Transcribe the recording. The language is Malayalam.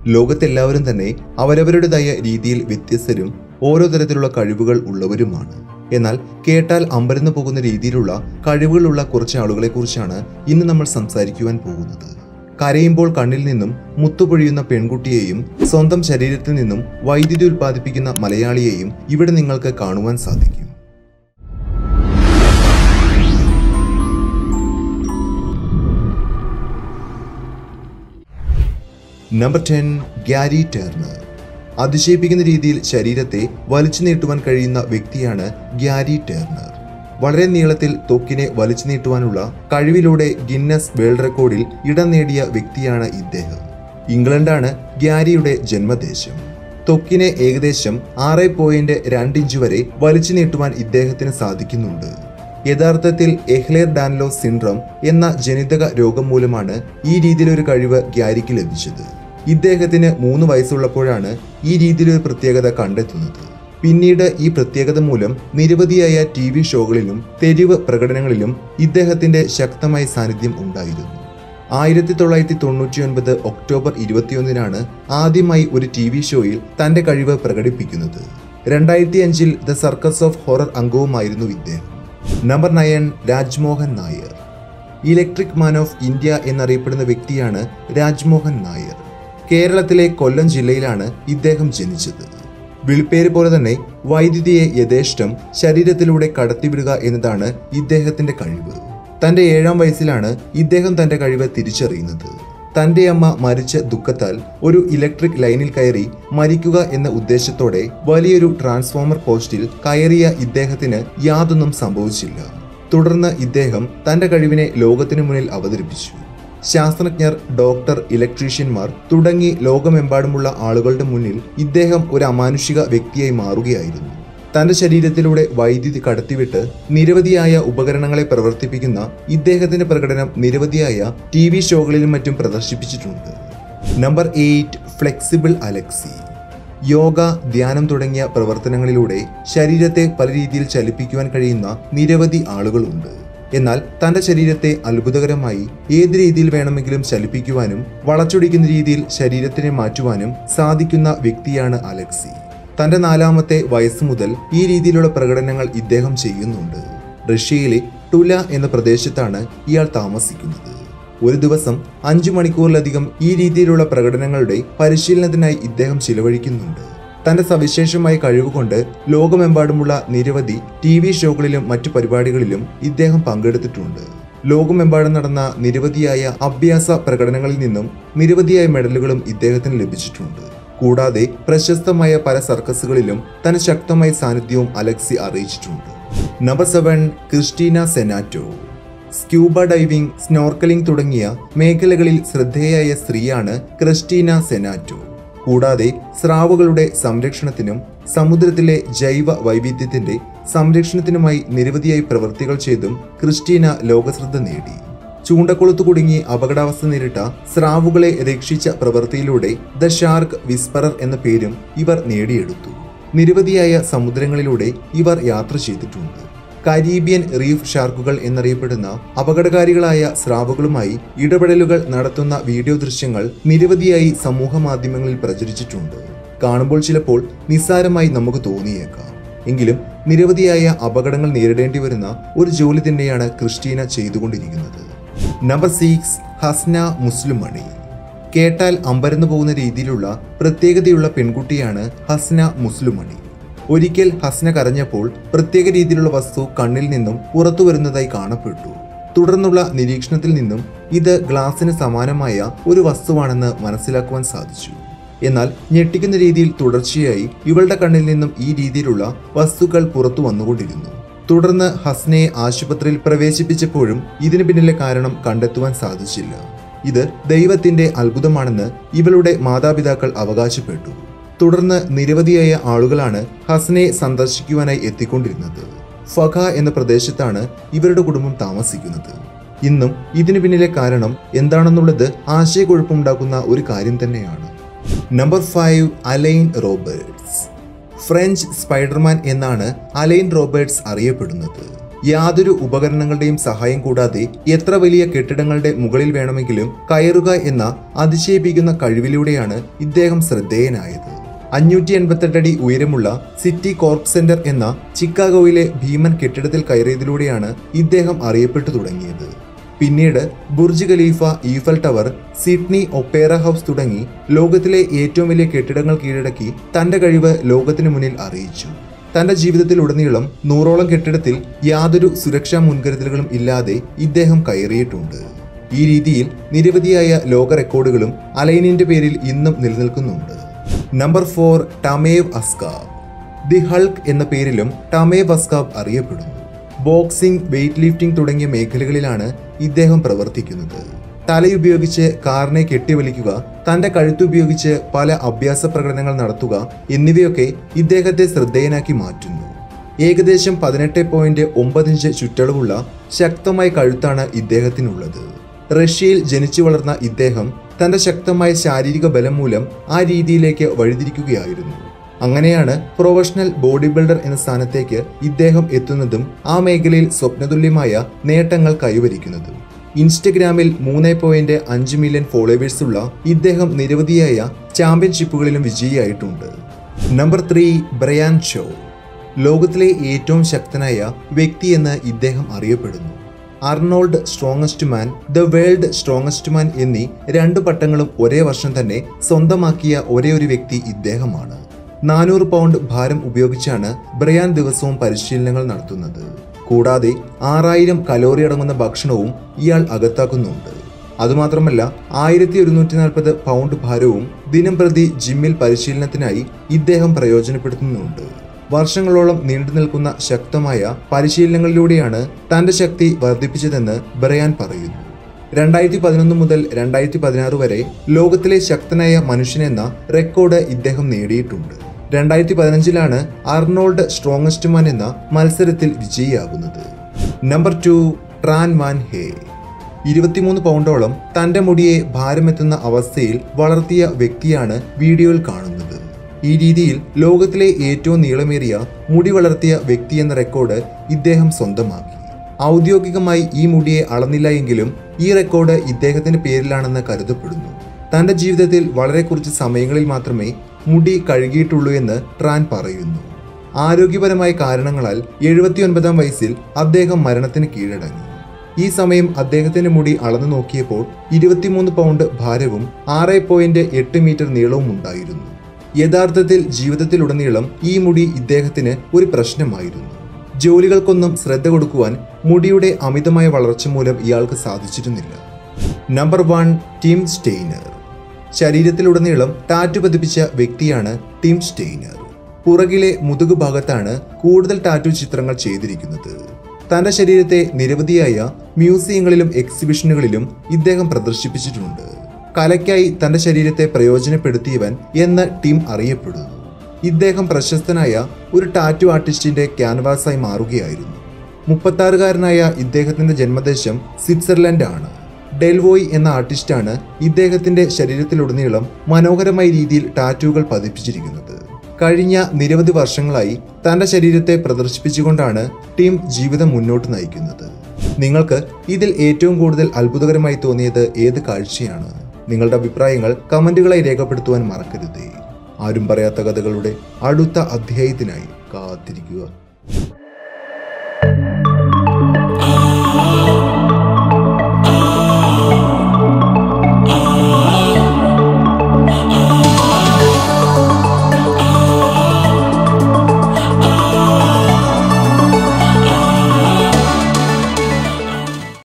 ലോകത്തെല്ലാവരും തന്നെ അവരവരുടേതായ രീതിയിൽ വ്യത്യസ്തരും ഓരോ തരത്തിലുള്ള കഴിവുകൾ ഉള്ളവരുമാണ് എന്നാൽ കേട്ടാൽ അമ്പരന്ന് പോകുന്ന രീതിയിലുള്ള കഴിവുകളുള്ള കുറച്ച് ആളുകളെ കുറിച്ചാണ് ഇന്ന് നമ്മൾ സംസാരിക്കുവാൻ പോകുന്നത് കരയുമ്പോൾ കണ്ണിൽ നിന്നും മുത്തുപൊഴിയുന്ന പെൺകുട്ടിയെയും സ്വന്തം ശരീരത്തിൽ നിന്നും വൈദ്യുതി ഉൽപ്പാദിപ്പിക്കുന്ന മലയാളിയെയും ഇവിടെ നിങ്ങൾക്ക് കാണുവാൻ സാധിക്കും നമ്പർ ടെൻ ഗ്യാരി ടേർണർ അതിശയിപ്പിക്കുന്ന രീതിയിൽ ശരീരത്തെ വലിച്ചു നീട്ടുവാൻ കഴിയുന്ന വ്യക്തിയാണ് ഗ്യാരി ടേർണർ വളരെ നീളത്തിൽ ത്വക്കിനെ വലിച്ചു നീട്ടുവാനുള്ള കഴിവിലൂടെ ഗിന്നസ് വേൾഡ് റെക്കോർഡിൽ ഇടം നേടിയ വ്യക്തിയാണ് ഇദ്ദേഹം ഇംഗ്ലണ്ടാണ് ഗ്യാരിയുടെ ജന്മദേശം ത്വക്കിനെ ഏകദേശം ആറ് പോയിന്റ് രണ്ട് ഇഞ്ച് വരെ വലിച്ചു നീട്ടുവാൻ ഇദ്ദേഹത്തിന് സാധിക്കുന്നുണ്ട് യഥാർത്ഥത്തിൽ എഹ്ലേർ ഡാൻലോ സിൻഡ്രം എന്ന ജനിതക രോഗം മൂലമാണ് ഈ രീതിയിലൊരു കഴിവ് ഗ്യാരിക്ക് ലഭിച്ചത് ഇദ്ദേഹത്തിന് മൂന്ന് വയസ്സുള്ളപ്പോഴാണ് ഈ രീതിയിലൊരു പ്രത്യേകത കണ്ടെത്തുന്നത് പിന്നീട് ഈ പ്രത്യേകത മൂലം നിരവധിയായ ടി വി ഷോകളിലും തെരുവ് പ്രകടനങ്ങളിലും ഇദ്ദേഹത്തിന്റെ ശക്തമായ സാന്നിധ്യം ഉണ്ടായിരുന്നു ആയിരത്തി തൊള്ളായിരത്തി തൊണ്ണൂറ്റി ഒൻപത് ഒക്ടോബർ ഇരുപത്തിയൊന്നിനാണ് ആദ്യമായി ഒരു ടി വി ഷോയിൽ തന്റെ കഴിവ് പ്രകടിപ്പിക്കുന്നത് രണ്ടായിരത്തി അഞ്ചിൽ ദ സർക്കസ് ഓഫ് ഹൊറർ അംഗവുമായിരുന്നു ഇദ്ദേഹം number nine Rajmohan Nair electric man of India എന്നറിയപ്പെടുന്ന വ്യക്തിയാണ് രാജ്മോഹൻ നായർ കേരളത്തിലെ കൊല്ലം ജില്ലയിലാണ് ഇദ്ദേഹം ജനിച്ചത് വിളിപ്പേര് പോലെ തന്നെ വൈദ്യുതിയെ യഥേഷ്ടം ശരീരത്തിലൂടെ കടത്തിവിടുക എന്നതാണ് ഇദ്ദേഹത്തിന്റെ കഴിവ് തന്റെ ഏഴാം വയസ്സിലാണ് ഇദ്ദേഹം തന്റെ കഴിവ് തിരിച്ചറിയുന്നത് തന്റെ അമ്മ മരിച്ച ദുഃഖത്താൽ ഒരു ഇലക്ട്രിക് ലൈനിൽ കയറി മരിക്കുക എന്ന ഉദ്ദേശത്തോടെ വലിയൊരു ട്രാൻസ്ഫോമർ പോസ്റ്റിൽ കയറിയ ഇദ്ദേഹത്തിന് യാതൊന്നും സംഭവിച്ചില്ല തുടർന്ന് ഇദ്ദേഹം തന്റെ കഴിവിനെ ലോകത്തിനു മുന്നിൽ അവതരിപ്പിച്ചു ശാസ്ത്രജ്ഞർ ഡോക്ടർ ഇലക്ട്രീഷ്യന്മാർ തുടങ്ങി ലോകമെമ്പാടുമുള്ള ആളുകളുടെ മുന്നിൽ ഇദ്ദേഹം ഒരു അമാനുഷിക വ്യക്തിയായി മാറുകയായിരുന്നു തന്റെ ശരീരത്തിലൂടെ വൈദ്യുതി കടത്തിവിട്ട് നിരവധിയായ ഉപകരണങ്ങളെ പ്രവർത്തിപ്പിക്കുന്ന ഇദ്ദേഹത്തിന്റെ പ്രകടനം നിരവധിയായ ടി വി ഷോകളിലും മറ്റും പ്രദർശിപ്പിച്ചിട്ടുണ്ട് നമ്പർ എയ്റ്റ് ഫ്ലെക്സിബിൾ അലക്സി യോഗ ധ്യാനം തുടങ്ങിയ പ്രവർത്തനങ്ങളിലൂടെ ശരീരത്തെ പല രീതിയിൽ ചലിപ്പിക്കുവാൻ കഴിയുന്ന നിരവധി ആളുകളുണ്ട് എന്നാൽ തന്റെ ശരീരത്തെ അത്ഭുതകരമായി ഏത് രീതിയിൽ വേണമെങ്കിലും ചലിപ്പിക്കുവാനും വളച്ചൊടിക്കുന്ന രീതിയിൽ ശരീരത്തിനെ മാറ്റുവാനും സാധിക്കുന്ന വ്യക്തിയാണ് അലക്സി തന്റെ നാലാമത്തെ വയസ്സ് മുതൽ ഈ രീതിയിലുള്ള പ്രകടനങ്ങൾ ഇദ്ദേഹം ചെയ്യുന്നുണ്ട് റഷ്യയിലെ ടുല എന്ന പ്രദേശത്താണ് ഇയാൾ താമസിക്കുന്നത് ഒരു ദിവസം അഞ്ചു മണിക്കൂറിലധികം ഈ രീതിയിലുള്ള പ്രകടനങ്ങളുടെ പരിശീലനത്തിനായി ഇദ്ദേഹം ചിലവഴിക്കുന്നുണ്ട് തന്റെ സവിശേഷമായ കഴിവുകൊണ്ട് ലോകമെമ്പാടുമുള്ള നിരവധി ടി വി ഷോകളിലും മറ്റു പരിപാടികളിലും ഇദ്ദേഹം പങ്കെടുത്തിട്ടുണ്ട് ലോകമെമ്പാടും നടന്ന നിരവധിയായ അഭ്യാസ പ്രകടനങ്ങളിൽ നിന്നും നിരവധിയായ മെഡലുകളും ഇദ്ദേഹത്തിന് ലഭിച്ചിട്ടുണ്ട് കൂടാതെ പ്രശസ്തമായ പല സർക്കസുകളിലും തന്റെ ശക്തമായ സാന്നിധ്യവും അലക്സി അറിയിച്ചിട്ടുണ്ട് number seven Cristina Zenato scuba diving snorkelling തുടങ്ങിയ മേഖലകളിൽ ശ്രദ്ധേയായ സ്ത്രീയാണ് ക്രിസ്റ്റീന സെനാറ്റോ കൂടാതെ സ്രാവുകളുടെ സംരക്ഷണത്തിനും സമുദ്രത്തിലെ ജൈവ വൈവിധ്യത്തിന്റെ സംരക്ഷണത്തിനുമായി നിരവധിയായി പ്രവൃത്തികൾ ചെയ്തും ക്രിസ്റ്റീന ലോകശ്രദ്ധ നേടി ചൂണ്ടക്കുളത്ത് കുടുങ്ങി അപകടാവസ്ഥ നേരിട്ട സ്രാവുകളെ രക്ഷിച്ച പ്രവൃത്തിയിലൂടെ ദ ഷാർക്ക് വിസ്പറർ എന്ന പേരും ഇവർ നേടിയെടുത്തു നിരവധിയായ സമുദ്രങ്ങളിലൂടെ ഇവർ യാത്ര ചെയ്തിട്ടുണ്ട് കരീബിയൻ റീഫ് ഷാർക്കുകൾ എന്നറിയപ്പെടുന്ന അപകടകാരികളായ സ്രാവുകളുമായി ഇടപെടലുകൾ നടത്തുന്ന വീഡിയോ ദൃശ്യങ്ങൾ നിരവധിയായി സമൂഹ മാധ്യമങ്ങളിൽ പ്രചരിച്ചിട്ടുണ്ട് കാണുമ്പോൾ ചിലപ്പോൾ നിസ്സാരമായി നമുക്ക് തോന്നിയേക്കാം എങ്കിലും നിരവധിയായ അപകടങ്ങൾ നേരിടേണ്ടി വരുന്ന ഒരു ജോലി തന്നെയാണ് ക്രിസ്റ്റീന ചെയ്തുകൊണ്ടിരിക്കുന്നത് നമ്പർ സിക്സ് ഹസ്ന മുസ്ലിമണി കേട്ടാൽ അമ്പരന്നു പോകുന്ന രീതിയിലുള്ള പ്രത്യേകതയുള്ള പെൺകുട്ടിയാണ് ഹസ്ന മുസ്ലിമണി ഒരിക്കൽ ഹസ്ന കരഞ്ഞപ്പോൾ പ്രത്യേക രീതിയിലുള്ള വസ്തു കണ്ണിൽ നിന്നും പുറത്തു വരുന്നതായി കാണപ്പെട്ടു തുടർന്നുള്ള നിരീക്ഷണത്തിൽ നിന്നും ഇത് ഗ്ലാസിന് സമാനമായ ഒരു വസ്തുവാണെന്ന് മനസ്സിലാക്കുവാൻ സാധിച്ചു എന്നാൽ ഞെട്ടിക്കുന്ന രീതിയിൽ തുടർച്ചയായി ഇവളുടെ കണ്ണിൽ നിന്നും ഈ രീതിയിലുള്ള വസ്തുക്കൾ പുറത്തു വന്നുകൊണ്ടിരുന്നു തുടർന്ന് ഹസ്നയെ ആശുപത്രിയിൽ പ്രവേശിപ്പിച്ചപ്പോഴും ഇതിന് പിന്നിലെ കാരണം കണ്ടെത്തുവാൻ സാധിച്ചില്ല ഇത് ദൈവത്തിന്റെ അത്ഭുതമാണെന്ന് ഇവളുടെ മാതാപിതാക്കൾ അവകാശപ്പെട്ടു തുടർന്ന് നിരവധിയായ ആളുകളാണ് ഹസനെ സന്ദർശിക്കുവാനായി എത്തിക്കൊണ്ടിരുന്നത് ഫഖ എന്ന പ്രദേശത്താണ് ഇവരുടെ കുടുംബം താമസിക്കുന്നത് ഇന്നും ഇതിനു പിന്നിലെ കാരണം എന്താണെന്നുള്ളത് ആശയക്കുഴപ്പമുണ്ടാക്കുന്ന ഒരു കാര്യം തന്നെയാണ് number five Alain Roberts French Spiderman എന്നാണ് അലൈൻ റോബർട്സ് അറിയപ്പെടുന്നത് യാതൊരു ഉപകരണങ്ങളുടെയും സഹായം കൂടാതെ എത്ര വലിയ കെട്ടിടങ്ങളുടെ മുകളിൽ വേണമെങ്കിലും കയറുക എന്ന അതിശയിപ്പിക്കുന്ന കഴിവിലൂടെയാണ് ഇദ്ദേഹം ശ്രദ്ധേയനായത് അഞ്ഞൂറ്റി എൺപത്തെട്ട് അടി ഉയരമുള്ള സിറ്റി കോർപ്പ് സെന്റർ എന്ന ചിക്കാഗോയിലെ ഭീമൻ കെട്ടിടത്തിൽ കയറിയതിലൂടെയാണ് ഇദ്ദേഹം അറിയപ്പെട്ടു തുടങ്ങിയത് പിന്നീട് Burj Khalifa Eiffel tower Sydney opera house തുടങ്ങി ലോകത്തിലെ ഏറ്റവും വലിയ കെട്ടിടങ്ങൾ കീഴടക്കി തന്റെ കഴിവ് ലോകത്തിനു മുന്നിൽ അറിയിച്ചു തന്റെ ജീവിതത്തിലുടനീളം നൂറോളം കെട്ടിടത്തിൽ യാതൊരു സുരക്ഷാ മുൻകരുതലുകളും ഇല്ലാതെ ഇദ്ദേഹം കയറിയിട്ടുണ്ട് ഈ രീതിയിൽ നിരവധിയായ ലോക റെക്കോർഡുകളും അലൈനിന്റെ പേരിൽ ഇന്നും നിലനിൽക്കുന്നുണ്ട് നമ്പർ ഫോർ ടമേവ് അസ്കാബ് ദി ഹൾക്ക് എന്ന പേരിലും ടമേവ് അസ്കാബ് അറിയപ്പെടുന്നു ബോക്സിംഗ് വെയ്റ്റ് ലിഫ്റ്റിംഗ് തുടങ്ങിയ മേഖലകളിലാണ് ഇദ്ദേഹം പ്രവർത്തിക്കുന്നത് തലയുപയോഗിച്ച് കാറിനെ കെട്ടിവലിക്കുക തന്റെ കഴുത്തുപയോഗിച്ച് പല അഭ്യാസ പ്രകടനങ്ങൾ നടത്തുക എന്നിവയൊക്കെ ഇദ്ദേഹത്തെ ശ്രദ്ധേയനാക്കി മാറ്റുന്നു ഏകദേശം പതിനെട്ട് പോയിന്റ് ഒമ്പത് ഇഞ്ച് ചുറ്റളവുള്ള ശക്തമായ കഴുത്താണ് ഇദ്ദേഹത്തിനുള്ളത് റഷ്യയിൽ ജനിച്ചു വളർന്ന ഇദ്ദേഹം തന്റെ ശക്തമായ ശാരീരിക ബലം മൂലം ആ രീതിയിലേക്ക് വഴിതിരിക്കുകയായിരുന്നു അങ്ങനെയാണ് പ്രൊഫഷണൽ ബോഡി ബിൽഡർ എന്ന സ്ഥാനത്തേക്ക് ഇദ്ദേഹം എത്തുന്നതും ആ മേഖലയിൽ സ്വപ്നതുല്യമായ നേട്ടങ്ങൾ കൈവരിക്കുന്നതും ഇൻസ്റ്റഗ്രാമിൽ മൂന്ന് പോയിന്റ് അഞ്ച് മില്യൺ ഫോളോവേഴ്സുള്ള ഇദ്ദേഹം നിരവധിയായ ചാമ്പ്യൻഷിപ്പുകളിലും വിജയിയായിട്ടുണ്ട് നമ്പർ ത്രീ ബ്രയാൻ ഷോ ലോകത്തിലെ ഏറ്റവും ശക്തനായ വ്യക്തിയെന്ന് ഇദ്ദേഹം അറിയപ്പെടുന്നു Arnold strongest man the world strongest man എന്നീ രണ്ട് പട്ടങ്ങളും ഒരേ വർഷം തന്നെ സ്വന്തമാക്കിയ ഒരേ ഒരു വ്യക്തി ഇദ്ദേഹമാണ് നാനൂറ് പൗണ്ട് ഭാരം ഉപയോഗിച്ചാണ് ബ്രയാൻ ദിവസവും പരിശീലനങ്ങൾ നടത്തുന്നത് കൂടാതെ ആറായിരം കലോറി അടങ്ങുന്ന ഭക്ഷണവും ഇയാൾ അകത്താക്കുന്നുണ്ട് അതുമാത്രമല്ല ആയിരത്തി ഒരുന്നൂറ്റി നാൽപ്പത് പൗണ്ട് ഭാരവും ദിനം പ്രതി ജിമ്മിൽ പരിശീലനത്തിനായി ഇദ്ദേഹം പ്രയോജനപ്പെടുത്തുന്നുണ്ട് വർഷങ്ങളോളം നീണ്ടു നിൽക്കുന്ന ശക്തമായ പരിശീലനങ്ങളിലൂടെയാണ് തന്റെ ശക്തി വർദ്ധിപ്പിച്ചതെന്ന് ബ്രയാൻ പറയുന്നു രണ്ടായിരത്തി പതിനൊന്ന് മുതൽ രണ്ടായിരത്തി പതിനാറ് വരെ ലോകത്തിലെ ശക്തനായ മനുഷ്യനെന്ന റെക്കോർഡ് ഇദ്ദേഹം നേടിയിട്ടുണ്ട് രണ്ടായിരത്തി പതിനഞ്ചിലാണ് അർണോൾഡ് സ്ട്രോങ്ങസ്റ്റ് മാൻ എന്ന മത്സരത്തിൽ വിജയിയാകുന്നത് number two Tran Van He ഇരുപത്തിമൂന്ന് പൗണ്ടോളം തന്റെ മുടിയെ ഭാരമെത്തുന്ന അവസ്ഥയിൽ വളർത്തിയ വ്യക്തിയാണ് വീഡിയോയിൽ കാണുന്നത് ഈ രീതിയിൽ ലോകത്തിലെ ഏറ്റവും നീളമേറിയ മുടി വളർത്തിയ വ്യക്തി എന്ന റെക്കോർഡ് ഇദ്ദേഹം സ്വന്തമാക്കി ഔദ്യോഗികമായി ഈ മുടിയെ അളന്നില്ല എങ്കിലും ഈ റെക്കോർഡ് ഇദ്ദേഹത്തിന്റെ പേരിലാണെന്ന് കരുതപ്പെടുന്നു തന്റെ ജീവിതത്തിൽ വളരെ കുറച്ച് സമയങ്ങളിൽ മാത്രമേ മുടി കഴുകിയിട്ടുള്ളൂ എന്ന് ട്രാൻ പറയുന്നു ആരോഗ്യപരമായ കാരണങ്ങളാൽ എഴുപത്തിയൊൻപതാം വയസ്സിൽ അദ്ദേഹം മരണത്തിന് കീഴടങ്ങി ഈ സമയം അദ്ദേഹത്തിന്റെ മുടി അളന്നു നോക്കിയപ്പോൾ ഇരുപത്തിമൂന്ന് പൗണ്ട് ഭാരവും ആറ് പോയിന്റ് എട്ട് മീറ്റർ നീളവും ഉണ്ടായിരുന്നു യഥാർത്ഥത്തിൽ ജീവിതത്തിലുടനീളം ഈ മുടി ഇദ്ദേഹത്തിന് ഒരു പ്രശ്നമായിരുന്നു ജോലികൾക്കൊന്നും ശ്രദ്ധ കൊടുക്കുവാൻ മുടിയുടെ അമിതമായ വളർച്ച മൂലം ഇയാൾക്ക് സാധിച്ചിരുന്നില്ല നമ്പർ വൺ ടിം സ്റ്റെയ്നർ ശരീരത്തിലുടനീളം ടാറ്റു പതിപ്പിച്ച വ്യക്തിയാണ് ടിം സ്റ്റെയ്നർ പുറകിലെ മുതുകു ഭാഗത്താണ് കൂടുതൽ ടാറ്റു ചിത്രങ്ങൾ ചെയ്തിരിക്കുന്നത് തന്റെ ശരീരത്തെ നിരവധിയായ മ്യൂസിയങ്ങളിലും എക്സിബിഷനുകളിലും ഇദ്ദേഹം പ്രദർശിപ്പിച്ചിട്ടുണ്ട് കലയ്ക്കായി തന്റെ ശരീരത്തെ പ്രയോജനപ്പെടുത്തിയവൻ എന്ന് ടിം അറിയപ്പെടുന്നു ഇദ്ദേഹം പ്രശസ്തനായ ഒരു ടാറ്റു ആർട്ടിസ്റ്റിന്റെ ക്യാൻവാസായി മാറുകയായിരുന്നു മുപ്പത്താറുകാരനായ ഇദ്ദേഹത്തിന്റെ ജന്മദേശം സ്വിറ്റ്സർലൻഡ് ആണ് ഡെൽവോയ് എന്ന ആർട്ടിസ്റ്റാണ് ഇദ്ദേഹത്തിന്റെ ശരീരത്തിലുടനീളം മനോഹരമായ രീതിയിൽ ടാറ്റുകൾ പതിപ്പിച്ചിരിക്കുന്നത് കഴിഞ്ഞ നിരവധി വർഷങ്ങളായി തന്റെ ശരീരത്തെ പ്രദർശിപ്പിച്ചുകൊണ്ടാണ് ടീം ജീവിതം മുന്നോട്ട് നയിക്കുന്നത് നിങ്ങൾക്ക് ഇതിൽ ഏറ്റവും കൂടുതൽ അത്ഭുതകരമായി തോന്നിയത് ഏത് കാഴ്ചയാണ് നിങ്ങളുടെ അഭിപ്രായങ്ങൾ കമന്റുകളായി രേഖപ്പെടുത്തുവാൻ മറക്കരുതേ ആരും പറയാത്ത കഥകളുടെ അടുത്ത അധ്യായത്തിനായി കാത്തിരിക്കുക